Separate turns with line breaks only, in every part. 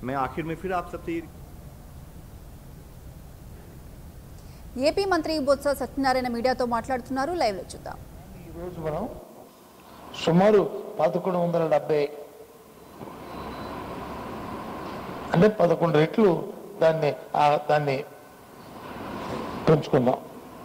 मैं आखिर में फिर आप सबसे ये
ఏపీ మంత్రి బొత్స సత్యనారాయణ మీడియాతో మాట్లాడుతున్నారు లైవ్ లో చూద్దాం
ఈరోజు మనం సుమారు పదకొండు వందల డెబ్బై అంటే పదకొండు రెట్లు దాన్ని ఆ దాన్ని పెంచుకుందాం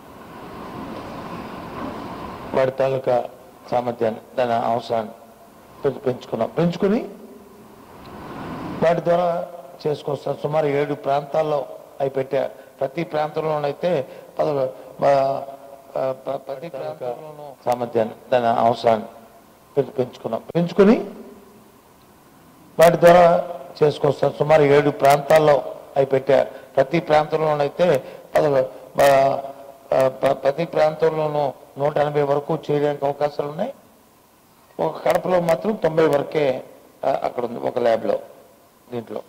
వాడి తాలూకా సామర్థ్యాన్ని దాని అవసరాన్ని పెంచు- పెంచుకున్నాం పెంచుకుని వాటి ద్వారా చేసుకొస్తాం సుమారు ఏడు ప్రాంతాల్లో అవి పెట్టా ప్రతి ప్రాంతంలోనైతే పద ఆ, ఆ, ప్ర- ప్రతి ప్రాంతంలోనూ సామర్థ్యాన్ని దాని అవసరాన్ని పెంచు- పెంచుకున్నాం పెంచుకుని వాటి ద్వారా చేసుకొస్తాం సుమారు ఏడు ప్రాంతాల్లో అవి పెట్టా ప్రతి ప్రాంతంలోనైతే పద ఆ, ఆ, ప్ర- ప్రతి ప్రాంతంలోనూ నూట ఎనభై వరకు చేయడానికి అవకాశాలు ఉన్నాయి ఒక కడపలో మాత్రం తొంభై వరకే ఆ, అక్కడ ఉంది ఒక ల్యాబ్లో దీంట్లో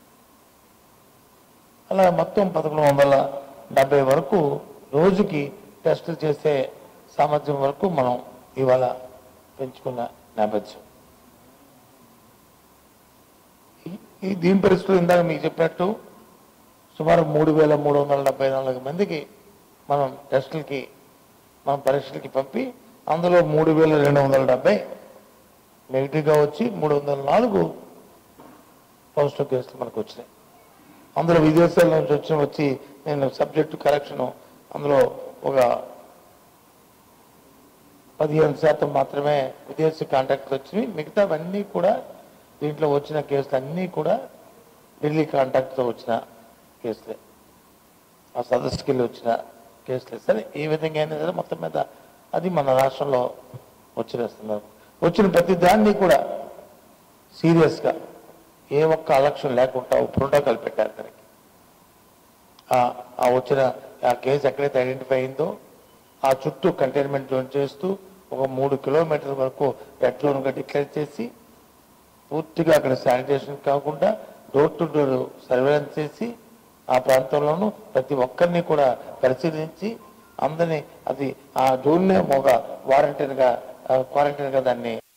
అలా మొత్తం పదకొండు వందల డెబ్బై వరకు రోజుకి టెస్టులు చేసే సామర్థ్యం వరకు మనం ఇవాళ పెంచుకున్న నేపథ్యం ఈ- ఈ దీని పరిస్థితులు ఇందాక మీకు చెప్పినట్టు సుమారు మూడు వేల మూడు వందల డెబ్బై నాలుగు మందికి మనం టెస్టులకి మనం పరీక్షలకి పంపి అందులో మూడు వేల రెండు వందల డెబ్బై నెగిటివ్గా వచ్చి మూడు వందల నాలుగు పాజిటివ్ కేసులు మనకు వచ్చినాయి అందులో విదేశాల నుంచి వచ్చిన వచ్చి నేను సబ్జెక్టు కరెక్షన్ అందులో ఒక పదిహేను శాతం మాత్రమే విదేశీ కాంటాక్ట్లు వచ్చినాయి మిగతావన్నీ కూడా దీంట్లో వచ్చిన కేసులు అన్నీ కూడా ఢిల్లీ కాంటాక్ట్తో వచ్చిన కేసులే ఆ సదస్సుకి వెళ్ళి వచ్చిన కేసులే సరే ఏ విధంగా అయినా సరే మొత్తం మీద అది మన రాష్ట్రంలో వచ్చినేస్తున్నారు వచ్చిన ప్రతి దాన్ని కూడా సీరియస్గా ఏ ఒక్క అలక్ష్యం లేకుండా ఒక ప్రోటోకాల్ పెట్టారు దానికి ఆ- ఆ వచ్చిన ఆ కేసు ఎక్కడైతే ఐడెంటిఫై అయిందో ఆ చుట్టూ కంటైన్మెంట్ జోన్ చేస్తూ ఒక మూడు కిలోమీటర్ల వరకు రెడ్ జోన్గా డిక్లేర్ చేసి పూర్తిగా అక్కడ శానిటేషన్ కాకుండా డోర్ టు డోర్ సర్వేలెన్స్ చేసి ఆ ప్రాంతంలోనూ ప్రతి ఒక్కరిని కూడా పరిశీలించి అందరినీ అది ఆ జోన్నే ఒక వారంటీన్గా క్వారంటైన్గా దాన్ని